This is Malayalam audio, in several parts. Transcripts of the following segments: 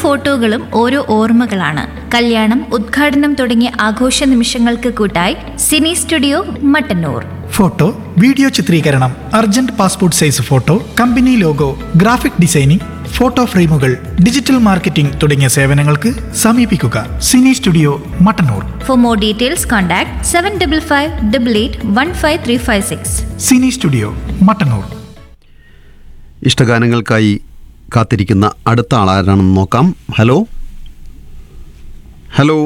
ഫോട്ടോകളും ഓരോ ഓർമ്മകളാണ് കല്യാണം ഉദ്ഘാടനം തുടങ്ങിയ ആഘോഷ നിമിഷങ്ങൾക്ക് കൂട്ടായി cine studio Mattannur photo video ചിത്രീകരണം urgent passport size photo company logo graphic designing photo ഫ്രെയിമുകൾ ഡിജിറ്റൽ മാർക്കറ്റിംഗ് തുടങ്ങിയ സേവനങ്ങൾക്ക് സമീപിക്കുക cine studio Mattannur for more details contact seven double five double eight one five three five six cine studio Mattannur ഇഷ്ടഗാനങ്ങൾക്കായി കാത്തിരിക്കുന്ന അടുത്ത ആളാരാണെന്ന് നോക്കാം hello hello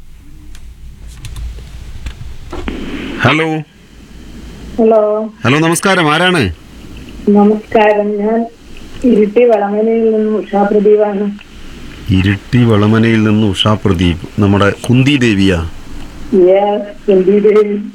hello hello hello നമസ്കാരം ആരാണ് നമസ്കാരം ഞാൻ ഇരുട്ടി വളമനയിൽ നിന്ന് ഉഷാ പ്രദീപാണ് ഇരിട്ടി വളമനയിൽ നിന്ന് ഉഷാ പ്രദീപ് നമ്മുടെ കുന്തി ദേവിയാ Yes, indeed.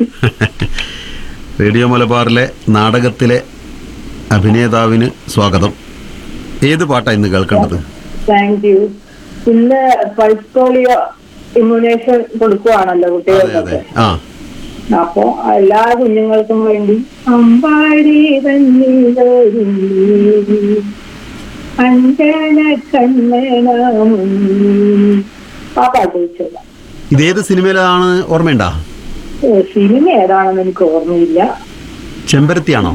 റേഡിയോ മലബാറിലെ നാടകത്തിലെ അഭിനേതാവിന് സ്വാഗതം ഏത് പാട്ടാ ഇന്ന് കേൾക്കേണ്ടത് താങ്ക് യു ഇന്ന് പൾസ് പോളിയോ ഇമ്മ്യൂണേഷൻ കൊടുക്കുവാണല്ലോ അതെ അതെ കുട്ടികൾക്കൊക്കെ ആ അപ്പൊ എല്ലാ കുഞ്ഞുങ്ങൾക്കും വേണ്ടി അമ്പാടി തന്നീലൊരുങ്ങി അഞ്ജന കണ്ണനാമുങ്ങി ആ പാട്ട് വെച്ചല്ല ഇതേത് സിനിമയിലാണ് ഓർമ്മയുണ്ടാ സിനിമ ഏതാണെന്ന് എനിക്ക് ഓർമ്മയില്ല ചെമ്പരത്തിയാണോ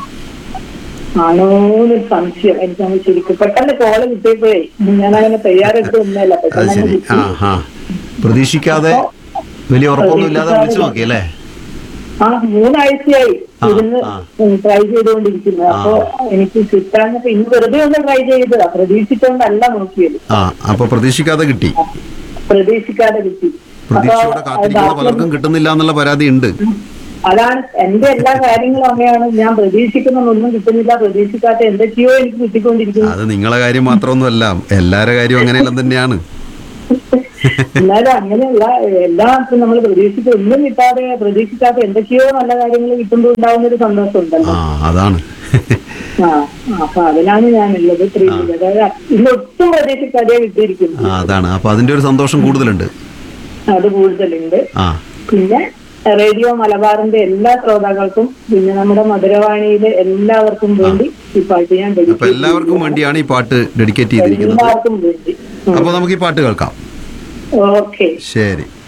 ആണോന്ന് സംശയം എനിക്കങ്ങ് ശരിക്കും പെട്ടെന്ന് കോള് കിട്ടിയപ്പോഴേ ഞാൻ അങ്ങനെ തയ്യാറെടുത്ത് ഒന്നല്ല അത് പെട്ടെന്ന് അങ്ങ് ശരി കിട്ടി. ആ ആ പ്രതീക്ഷിക്കാതെ വലിയ ഉറപ്പൊന്നും ഇല്ലാതെ വിളിച്ചു നോക്കി അല്ലേ ആ മൂന്നാഴ്ചയായി ആ, ഇരുന്ന് ആ. ട്രൈ ചെയ്തുകൊണ്ടിരിക്കുന്നത് ആ. അപ്പൊ എനിക്ക് കിട്ടാഞ്ഞപ്പോ ഇന്ന് വെറുതെ ഒന്ന് ട്രൈ ചെയ്തതാ പ്രതീക്ഷിച്ചുകൊണ്ടല്ല നോക്കിയത് ആ അപ്പൊ പ്രതീക്ഷിക്കാതെ കിട്ടി പ്രതീക്ഷിക്കാതെ കിട്ടി അപ്പൊ പ്രതീക്ഷയോടെ കാത്തിരിക്കുന്ന പലർക്കും കിട്ടുന്നില്ല എന്നുള്ള പരാതി ഉണ്ട് അതാണ് എന്റെ എല്ലാ കാര്യങ്ങളും അങ്ങനെയാണ് ഞാൻ പ്രതീക്ഷിക്കുന്നതൊന്നും കിട്ടുന്നില്ല പ്രതീക്ഷിക്കാത്ത എന്തൊക്കെയോ എനിക്ക് കിട്ടിക്കൊണ്ടിരിക്കുന്നു അത് നിങ്ങളെ കാര്യം മാത്രമൊന്നുമല്ല എല്ലാവരുടെ കാര്യവും അങ്ങനെയെല്ലാം തന്നെയാണ് എന്നാലും അങ്ങനെയല്ല എല്ലാം ഇപ്പൊ നമ്മൾ പ്രതീക്ഷിച്ച ഒന്നും കിട്ടാതെ പ്രതീക്ഷിക്കാത്ത എന്തൊക്കെയോ നല്ല കാര്യങ്ങൾ കിട്ടുമ്പോൾ ഉണ്ടാവുന്ന ഒരു സന്തോഷം ആ ഉണ്ടല്ലോ അതാണ് ആ അപ്പൊ അതിലാണ് ഞാനുള്ളത് ത്രീയിൽ അതായത് ഇന്ന് ഒട്ടും പ്രതീക്ഷിക്കാതെ കിട്ടിയിരിക്കുന്നു ആ അതാണ് അപ്പൊ അതിന്റെ ഒരു സന്തോഷം കൂടുതലുണ്ട് അത് കൂടുതലുണ്ട് ആ പിന്നെ റേഡിയോ മലബാറിന്റെ എല്ലാ ശ്രോതാക്കൾക്കും പിന്നെ നമ്മുടെ മധുരവാണിയിലെ എല്ലാവർക്കും വേണ്ടി ഈ പാട്ട് ഞാൻ അപ്പൊ dedicate എല്ലാവർക്കും വേണ്ടിയാണ് ഈ പാട്ട് ഡെഡിക്കേറ്റ് ചെയ്തിരിക്കുന്നത് എല്ലാവർക്കും വേണ്ടി അപ്പൊ നമുക്ക് ഈ പാട്ട് കേൾക്കാം ഓക്കെ ശരി